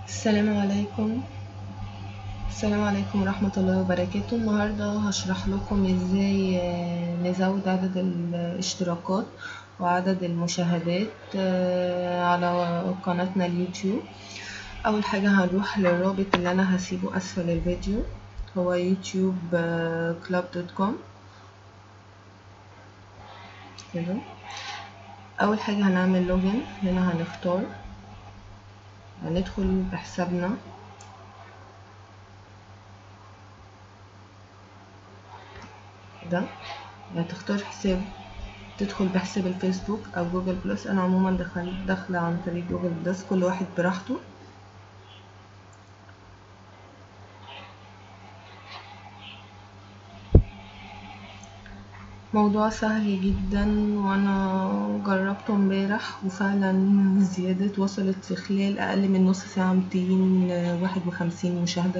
السلام عليكم السلام عليكم ورحمة الله وبركاته النهاردة هشرح لكم ازاي آه، نزود عدد الاشتراكات وعدد المشاهدات آه، على قناتنا اليوتيوب أول حاجة هنروح للرابط اللي أنا هسيبه أسفل الفيديو هو يوتيوب كلاب دوت كوم كده أول حاجة هنعمل لوجن هنا هنختار هندخل بحسابنا ده هتختار حساب تدخل بحساب الفيسبوك او جوجل بلس انا عموما دخل داخله عن طريق جوجل بلس كل واحد براحته موضوع سهل جدا وانا جربته امبارح وفعلا زيادة وصلت في خلال اقل من نص ساعة ميتين واحد وخمسين مشاهدة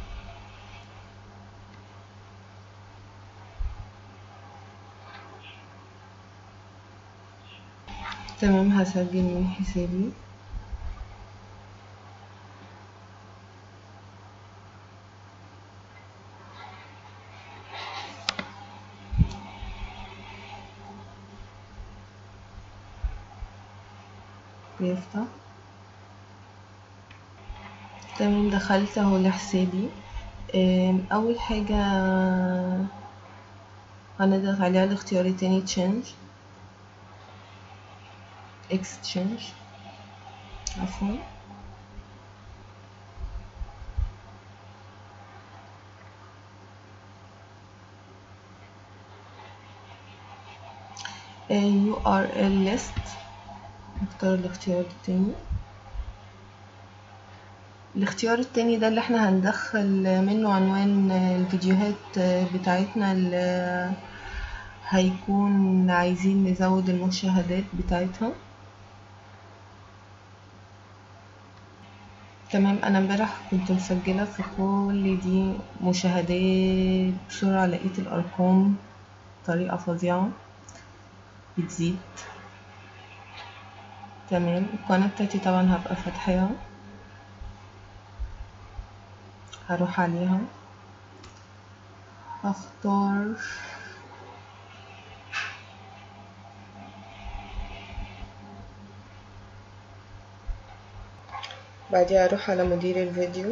تمام هسجل من حسابي بيفتح تمام دخلت اهو لحسابي اول حاجة هنضغط عليها الاختيار التاني change exchange عفوا URL list نختار الاختيار التاني الاختيار التاني ده اللي احنا هندخل منه عنوان الفيديوهات بتاعتنا اللي هيكون عايزين نزود المشاهدات بتاعتها تمام انا امبارح كنت مسجله في كل دي مشاهدات بسرعه لقيت الارقام طريقه فظيعه بتزيد تمام القناه بتاعتي طبعا هبقى فاتحاها هروح عليها هختار بعدها اروح على مدير الفيديو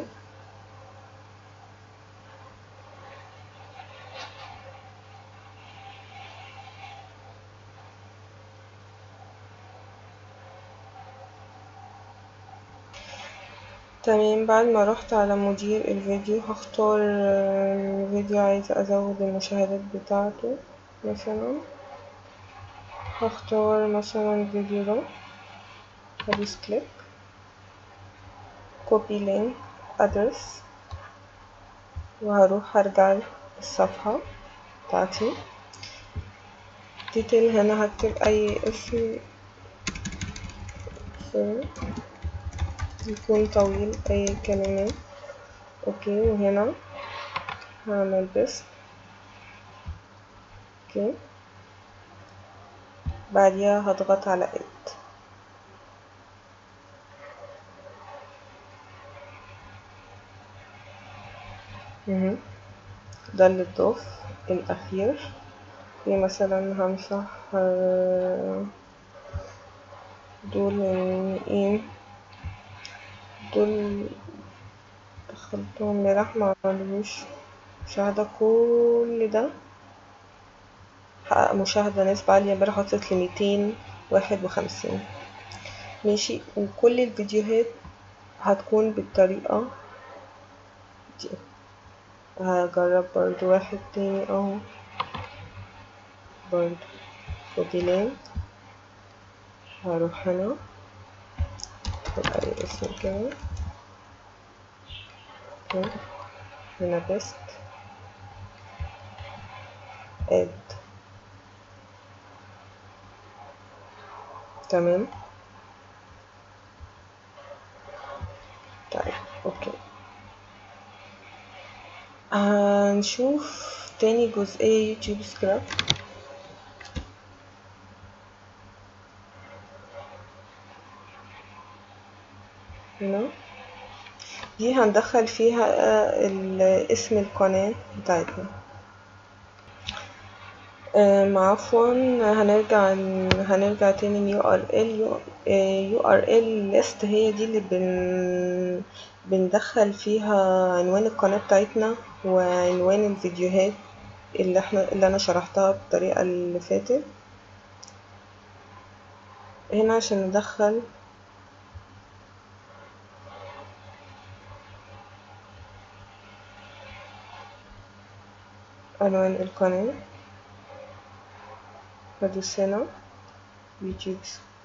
تمام بعد ما رحت على مدير الفيديو هختار الفيديو عايزة ازود المشاهدات بتاعته مثلا هختار مثلا الفيديو ده هدوس كليك كوبي لينك ادرس وهروح ارجع الصفحة بتاعتي ديتيل هنا هكتب اي اسم يكون طويل اي كلمات اوكي وهنا هعمل بس اوكي بعديها هضغط على اد ده اللي اتضاف الاخير في مثلا همسح دول ايه دول دخلتهم امبارح معملوش مشاهدة كل ده حقق مشاهدة نسبة عالية امبارح وصلت لميتين واحد وخمسين ماشي وكل الفيديوهات هتكون بالطريقة دي هجرب برضو واحد تاني اهو برضو كوبي لينك هروح هنا اكتب اي اسم كده هنا بيست اد تمام طيب اوكي هنشوف تاني جزئية يوتيوب سكراب هنا دي هندخل فيها اسم القناة بتاعتنا عفوا هنرجع هنرجع تاني اليو ار ال يو ار ال ليست هي دي اللي بن بندخل فيها عنوان القناة بتاعتنا وعنوان الفيديوهات اللي احنا اللي انا شرحتها بالطريقة اللي فاتت هنا عشان ندخل عنوان القناة بدوس هنا يوتيوب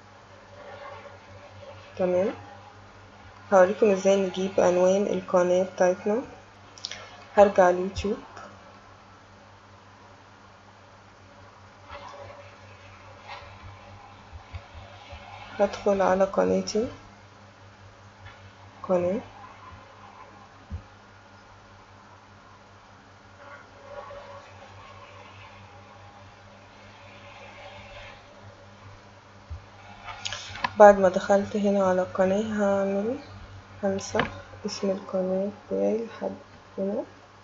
تمام هوريكم ازاي نجيب عنوان القناة بتاعتنا هرجع اليوتيوب هدخل على قناتي قناة بعد ما دخلت هنا على القناة هعمل هنسخ اسم القناة بتاعي لحد هنا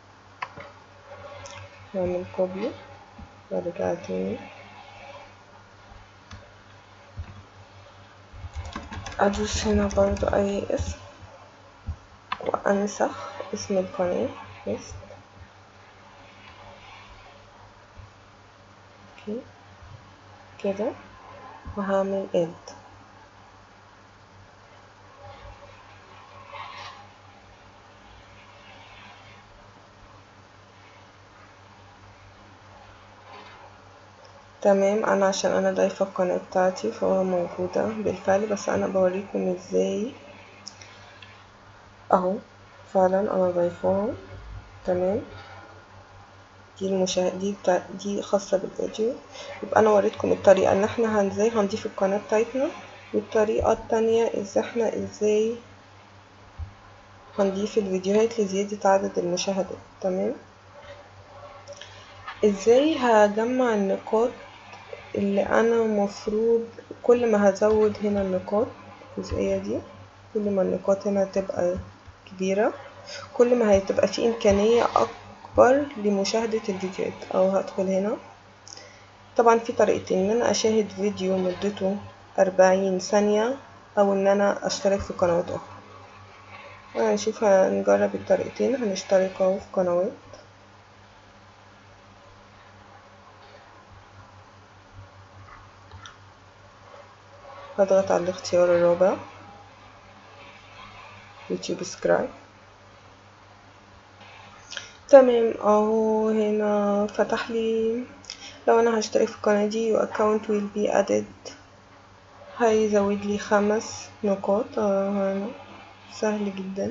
هعمل كوبي وارجع تاني ادوس هنا برضو اي اسم وانسخ اسم القناة بس اوكي كده وهعمل اد تمام انا عشان انا ضايفه القناه بتاعتي فهو موجوده بالفعل بس انا بوريكم ازاي اهو فعلا انا ضايفاها تمام دي المشاهد دي بتاع دي خاصه بالفيديو يبقى انا وريتكم الطريقه ان احنا ازاي هنضيف القناه بتاعتنا والطريقه التانية ازاي احنا ازاي هنضيف الفيديوهات لزياده عدد المشاهدات تمام ازاي هجمع النقاط اللي انا مفروض كل ما هزود هنا النقاط الجزئية دي كل ما النقاط هنا تبقى كبيرة كل ما هتبقى في امكانية اكبر لمشاهدة الفيديوهات او هدخل هنا طبعا في طريقتين ان انا اشاهد فيديو مدته اربعين ثانية او ان انا اشترك في قنوات اخرى هنشوف هنجرب الطريقتين هنشترك اهو في قنوات هضغط على الاختيار الرابع يوتيوب سكرايب تمام اهو هنا فتح لي لو انا هشترك في القناة دي your account will be added هيزود لي خمس نقاط اهو هنا سهل جدا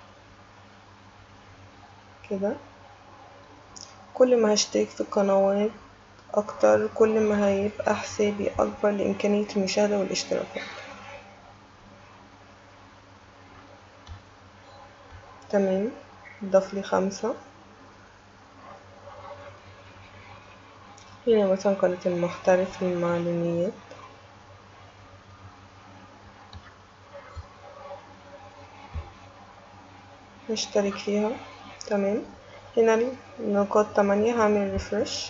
كده كل ما هشترك في قنوات اكتر كل ما هيبقى حسابي اكبر لامكانية المشاهدة والاشتراكات تمام ضاف لي خمسة هنا مثلا قناة المحترف للمعلوميات نشترك فيها تمام هنا النقاط تمانية هعمل ريفرش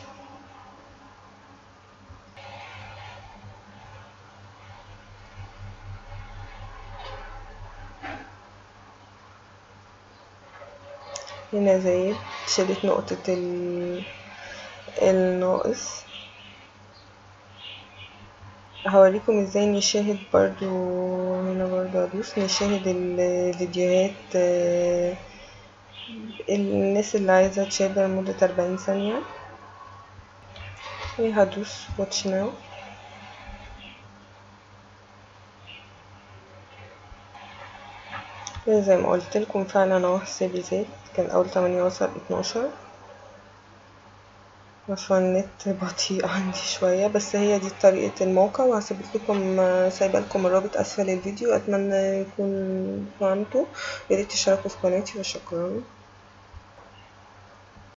هنا زايد شلت نقطة ال... الناقص هوريكم ازاي نشاهد برضو هنا برضو ادوس نشاهد الفيديوهات الناس اللي عايزة تشاهد لمدة أربعين ثانية وهدوس واتش ناو زي ما قلت لكم فعلا اهو حسابي زاد كان اول تمانية وصل اتناشر عشان النت بطيء عندي شوية بس هي دي طريقة الموقع وهسيب لكم سايبة لكم الرابط اسفل الفيديو اتمنى يكون فهمتوا ياريت تشتركوا في قناتي وشكرا